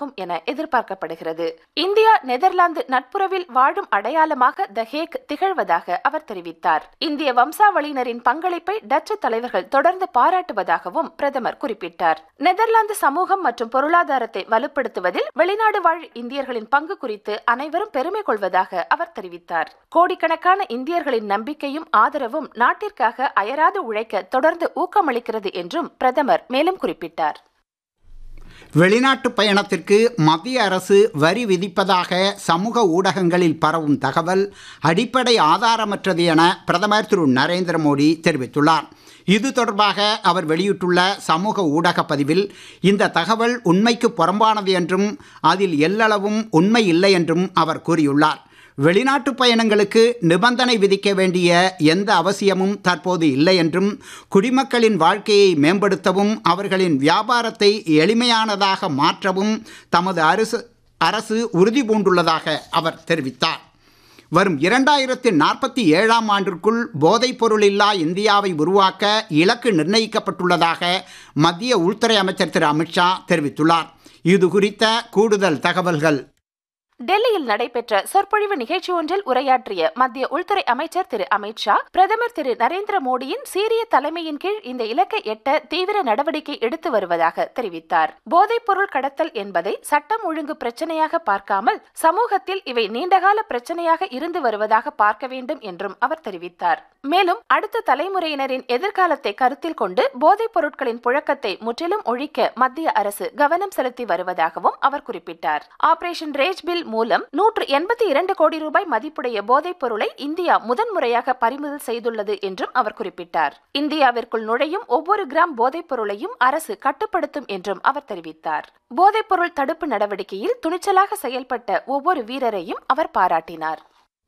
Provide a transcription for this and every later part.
ஆகும் என எதிர்பார்க்கப்படுகிறது இந்தியா நெதர்லாந்து நட்புறவில் வாழும் அடையாளமாக த ஹேக் திகழ்வதாக அவர் தெரிவித்தார் இந்திய வம்சாவளியினரின் பங்களிப்பை டச்சு தலைவர்கள் தொடர்ந்து பாராட்டுவதாகவும் பிரதமர் குறிப்பிட்டார் நெதர்லாந்து சமூகம் மற்றும் பொருளாதாரத்தை வலுப்படுத்துவதில் வெளிநாடு வாழ் இந்தியர்களின் பங்கு குறித்து அனைவரும் பெருமை கொள்வதாக அவர் தெரிவித்தார் கோடிக்கணக்கான இந்தியர்களின் நம்பிக்கையும் ஆதரவும் நாட்டிற்காக அயராது உழைக்க தொடர்ந்து ஊக்கமளிக்கிறது என்றும் பிரதமர் மேலும் குறிப்பிட்டார் வெளிநாட்டு பயணத்திற்கு மத்திய அரசு வரி விதிப்பதாக சமூக ஊடகங்களில் பரவும் தகவல் அடிப்படை ஆதாரமற்றது என பிரதமர் திரு நரேந்திர மோடி தெரிவித்துள்ளார் இது தொடர்பாக அவர் வெளியிட்டுள்ள சமூக ஊடக பதிவில் இந்த தகவல் உண்மைக்கு புறம்பானது என்றும் அதில் எல்லளவும் உண்மை இல்லை என்றும் அவர் கூறியுள்ளார் வெளிநாட்டு பயணங்களுக்கு நிபந்தனை விதிக்க வேண்டிய எந்த அவசியமும் தற்போது இல்லை என்றும் குடிமக்களின் வாழ்க்கையை மேம்படுத்தவும் அவர்களின் வியாபாரத்தை எளிமையானதாக மாற்றவும் தமது அரசு அரசு உறுதி பூண்டுள்ளதாக அவர் தெரிவித்தார் வரும் இரண்டாயிரத்தி நாற்பத்தி ஏழாம் ஆண்டிற்குள் போதைப் பொருளில்லா இந்தியாவை உருவாக்க இலக்கு நிர்ணயிக்கப்பட்டுள்ளதாக மத்திய உள்துறை அமைச்சர் திரு அமித்ஷா தெரிவித்துள்ளார் இது குறித்த கூடுதல் தகவல்கள் டெல்லியில் நடைபெற்ற சொற்பொழிவு நிகழ்ச்சி ஒன்றில் உரையாற்றிய மத்திய உள்துறை அமைச்சர் திரு அமித்ஷா பிரதமர் திரு நரேந்திர மோடியின் சீரிய தலைமையின் கீழ் இந்த இலக்கை எட்ட தீவிர நடவடிக்கை எடுத்து வருவதாக தெரிவித்தார் போதைப் பொருள் கடத்தல் என்பதை சட்டம் ஒழுங்கு பிரச்சனையாக பார்க்காமல் சமூகத்தில் இவை நீண்டகால பிரச்சனையாக இருந்து வருவதாக பார்க்க வேண்டும் என்றும் அவர் தெரிவித்தார் மேலும் அடுத்த தலைமுறையினரின் எதிர்காலத்தை கருத்தில் கொண்டு போதைப் பொருட்களின் புழக்கத்தை முற்றிலும் ஒழிக்க மத்திய அரசு கவனம் செலுத்தி வருவதாகவும் அவர் குறிப்பிட்டார் ஆபரேஷன் ரேஜ் பில் மூலம் நூற்று எண்பத்தி இரண்டு கோடி ரூபாய் மதிப்புடைய போதைப் பொருளை இந்தியா முதன்முறையாக பறிமுதல் செய்துள்ளது என்றும் அவர் குறிப்பிட்டார் இந்தியாவிற்குள் நுழையும் ஒவ்வொரு கிராம் போதைப் பொருளையும் அரசு கட்டுப்படுத்தும் என்றும் அவர் தெரிவித்தார் போதைப் பொருள் தடுப்பு நடவடிக்கையில் துணிச்சலாக செயல்பட்ட ஒவ்வொரு வீரரையும் அவர் பாராட்டினார்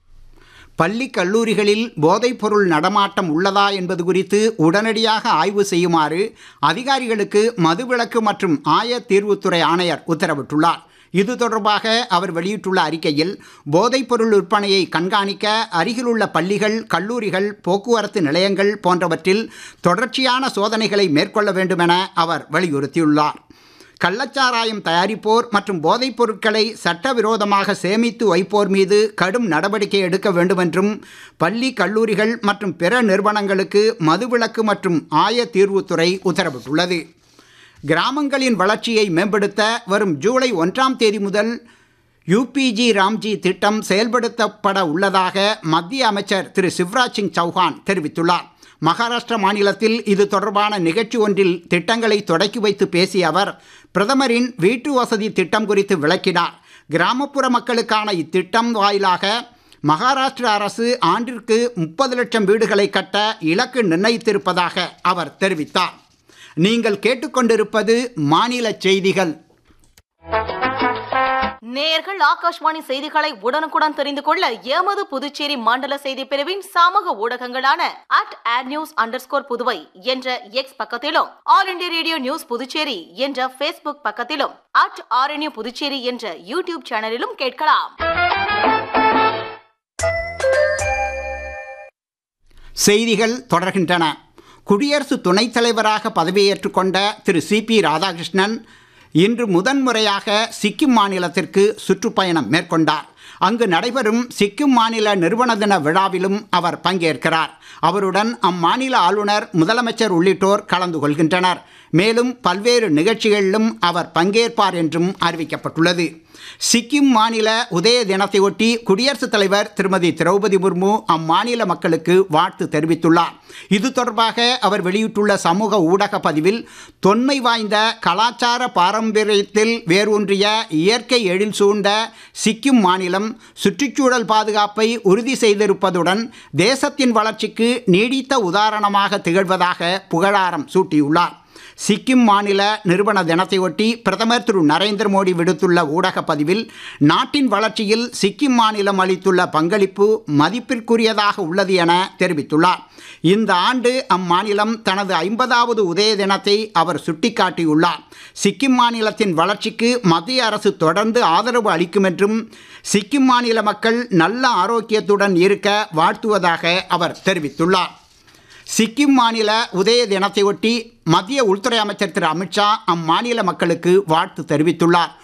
பள்ளி கல்லூரிகளில் போதைப்பொருள் நடமாட்டம் உள்ளதா என்பது குறித்து உடனடியாக ஆய்வு செய்யுமாறு அதிகாரிகளுக்கு மதுவிலக்கு மற்றும் ஆய தீர்வுத்துறை ஆணையர் உத்தரவிட்டுள்ளார் இது தொடர்பாக அவர் வெளியிட்டுள்ள அறிக்கையில் போதைப்பொருள் விற்பனையை கண்காணிக்க அருகிலுள்ள பள்ளிகள் கல்லூரிகள் போக்குவரத்து நிலையங்கள் போன்றவற்றில் தொடர்ச்சியான சோதனைகளை மேற்கொள்ள வேண்டுமென அவர் வலியுறுத்தியுள்ளார் கள்ளச்சாராயம் தயாரிப்போர் மற்றும் போதைப் பொருட்களை சட்டவிரோதமாக சேமித்து வைப்போர் மீது கடும் நடவடிக்கை எடுக்க வேண்டுமென்றும் பள்ளி கல்லூரிகள் மற்றும் பிற நிறுவனங்களுக்கு மதுவிலக்கு மற்றும் ஆய தீர்வுத்துறை உத்தரவிட்டுள்ளது கிராமங்களின் வளர்ச்சியை மேம்படுத்த வரும் ஜூலை ஒன்றாம் தேதி முதல் யூபிஜி ராம்ஜி திட்டம் செயல்படுத்தப்பட உள்ளதாக மத்திய அமைச்சர் திரு சிவராஜ் சிங் சௌஹான் தெரிவித்துள்ளார் மகாராஷ்டிர மாநிலத்தில் இது தொடர்பான நிகழ்ச்சி ஒன்றில் திட்டங்களை தொடக்கி வைத்து பேசிய அவர் பிரதமரின் வீட்டு வசதி திட்டம் குறித்து விளக்கினார் கிராமப்புற மக்களுக்கான இத்திட்டம் வாயிலாக மகாராஷ்டிர அரசு ஆண்டிற்கு முப்பது லட்சம் வீடுகளை கட்ட இலக்கு நிர்ணயித்திருப்பதாக அவர் தெரிவித்தார் நீங்கள் கேட்டுக்கொண்டிருப்பது மாநில செய்திகள் நேயர்கள் ஆகாஷ்வாணி செய்திகளை உடனுக்குடன் தெரிந்து கொள்ள எமது புதுச்சேரி மண்டல செய்தி பிரிவின் சமூக ஊடகங்களான at at news underscore Puduvai என்ற எக்ஸ் பக்கத்திலும் All India Radio news Puducherry என்ற ஃபேஸ்புக் பக்கத்திலும் அட் ஆர்என்யூ புதுச்சேரி என்ற யூடியூப் சேனலிலும் கேட்கலாம் செய்திகள் தொடர்கின்றன குடியரசு துணைத் தலைவராக பதவியேற்றுக் கொண்ட திரு சி பி ராதாகிருஷ்ணன் இன்று முதன்முறையாக சிக்கிம் மாநிலத்திற்கு சுற்றுப்பயணம் மேற்கொண்டார் அங்கு நடைபெறும் சிக்கிம் மாநில நிறுவன தின விழாவிலும் அவர் பங்கேற்கிறார் அவருடன் அம்மாநில ஆளுநர் முதலமைச்சர் உள்ளிட்டோர் கலந்து கொள்கின்றனர் மேலும் பல்வேறு நிகழ்ச்சிகளிலும் அவர் பங்கேற்பார் என்றும் அறிவிக்கப்பட்டுள்ளது சிக்கிம் மாநில உதய தினத்தையொட்டி குடியரசுத் தலைவர் திருமதி திரௌபதி முர்மு அம்மாநில மக்களுக்கு வாழ்த்து தெரிவித்துள்ளார் இது தொடர்பாக அவர் வெளியிட்டுள்ள சமூக ஊடக பதிவில் தொன்மை வாய்ந்த கலாச்சார பாரம்பரியத்தில் வேரூன்றிய இயற்கை எழில் சூழ்ந்த சிக்கிம் மாநிலம் சுற்றுச்சூழல் பாதுகாப்பை உறுதி செய்திருப்பதுடன் தேசத்தின் வளர்ச்சிக்கு நீடித்த உதாரணமாக திகழ்வதாக புகழாரம் சூட்டியுள்ளார் சிக்கிம் மாநில நிறுவன தினத்தையொட்டி பிரதமர் திரு நரேந்திர மோடி விடுத்துள்ள ஊடக பதிவில் நாட்டின் வளர்ச்சியில் சிக்கிம் மாநிலம் அளித்துள்ள பங்களிப்பு மதிப்பிற்குரியதாக உள்ளது என தெரிவித்துள்ளார் இந்த ஆண்டு அம்மாநிலம் தனது ஐம்பதாவது உதய தினத்தை அவர் சுட்டிக்காட்டியுள்ளார் சிக்கிம் மாநிலத்தின் வளர்ச்சிக்கு மத்திய அரசு தொடர்ந்து ஆதரவு அளிக்கும் என்றும் சிக்கிம் மாநில மக்கள் நல்ல ஆரோக்கியத்துடன் இருக்க வாழ்த்துவதாக அவர் தெரிவித்துள்ளார் சிக்கிம் மாநில உதய தினத்தையொட்டி மத்திய உள்துறை அமைச்சர் திரு அமித்ஷா அம்மாநில மக்களுக்கு வாழ்த்து தெரிவித்துள்ளார்